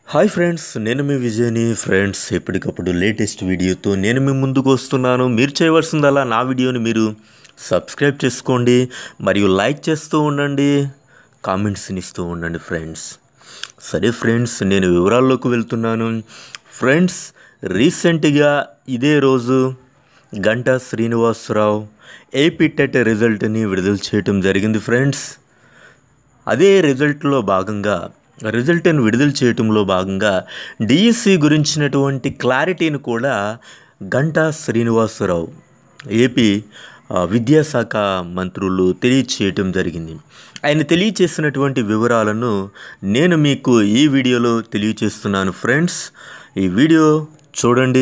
hi friends నేను మీ విజయ్ని friends ఎప్పటికప్పుడు latest వీడియోతో నేను మీ ముందుకు వస్తున్నాను మీరు చేయవలసిందల్లా నా వీడియోని మీరు సబ్స్క్రైబ్ చేసుకోండి మరియు లైక్ చేస్తూ ఉండండి కామెంట్స్ని ఇస్తూ ఉండండి ఫ్రెండ్స్ సరే ఫ్రెండ్స్ నేను వివరాల్లోకి వెళ్తున్నాను ఫ్రెండ్స్ రీసెంట్గా ఇదే రోజు గంటా శ్రీనివాసరావు ఏపీ టెట్ రిజల్ట్ని విడుదల చేయటం జరిగింది ఫ్రెండ్స్ అదే రిజల్ట్లో భాగంగా రిజల్ట్ని విడుదల చేయటంలో భాగంగా డిఎస్సి గురించినటువంటి క్లారిటీని కూడా గంటా శ్రీనివాసరావు ఏపీ ఆ, విద్యాశాఖ మంత్రులు తెలియచేయటం జరిగింది ఆయన తెలియచేసినటువంటి వివరాలను నేను మీకు ఈ వీడియోలో తెలియచేస్తున్నాను ఫ్రెండ్స్ ఈ వీడియో చూడండి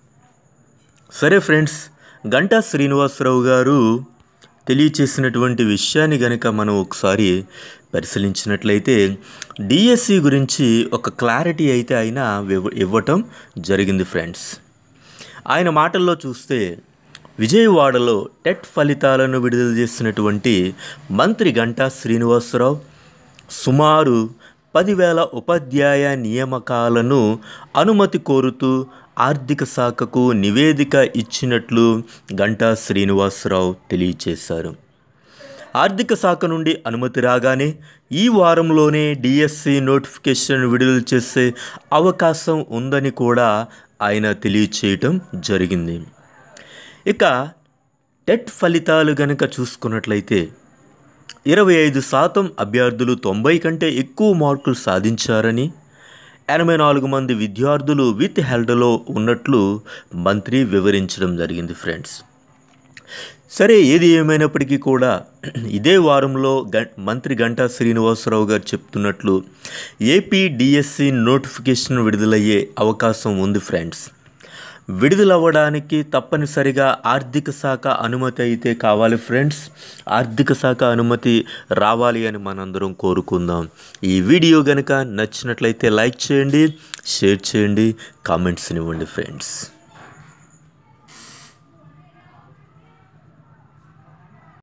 సరే ఫ్రెండ్స్ గంటా శ్రీనివాసరావు గారు తెలియచేసినటువంటి విషయాన్ని గనక మనం ఒకసారి పరిశీలించినట్లయితే డిఎస్సి గురించి ఒక క్లారిటీ అయితే ఆయన ఇవ్వ- ఇవ్వటం జరిగింది ఫ్రెండ్స్ ఆయన మాటల్లో చూస్తే విజయవాడలో టెట్ ఫలితాలను విడుదల చేసినటువంటి మంత్రి గంటా శ్రీనివాసరావు సుమారు పదివేల ఉపాధ్యాయ నియామకాలను అనుమతి కోరుతూ ఆర్థిక శాఖకు నివేదిక ఇచ్చినట్లు గంటా శ్రీనివాసరావు తెలియచేశారు ఆర్థిక శాఖ నుండి అనుమతి రాగానే ఈ వారంలోనే డిఎస్సి నోటిఫికేషన్ విడుదల చేసే అవకాశం ఉందని కూడా ఆయన తెలియచేయటం జరిగింది ఇక టెట్ ఫలితాలు గనక చూసుకున్నట్లయితే ఇరవై ఐదు శాతం అభ్యర్థులు తొంభై కంటే ఎక్కువ మార్కులు సాధించారని ఎనభై నాలుగు మంది విద్యార్థులు విత్ హెల్డ్లో ఉన్నట్లు మంత్రి వివరించడం జరిగింది ఫ్రెండ్స్ సరే ఏది ఏమైనప్పటికీ కూడా ఇదే వారంలో గ మంత్రి గంటా శ్రీనివాసరావు గారు చెప్తున్నట్లు ఏపీ డిఎస్సి నోటిఫికేషన్ విడుదలయ్యే అవకాశం ఉంది ఫ్రెండ్స్ విడుదలవ్వడానికి తప్పనిసరిగా ఆర్థిక శాఖ అనుమతి అయితే కావాలి ఫ్రెండ్స్ ఆర్థిక శాఖ అనుమతి రావాలి అని మనందరం కోరుకుందాం ఈ వీడియో కనుక నచ్చినట్లయితే లైక్ చేయండి షేర్ చేయండి కామెంట్స్ని ఇవ్వండి ఫ్రెండ్స్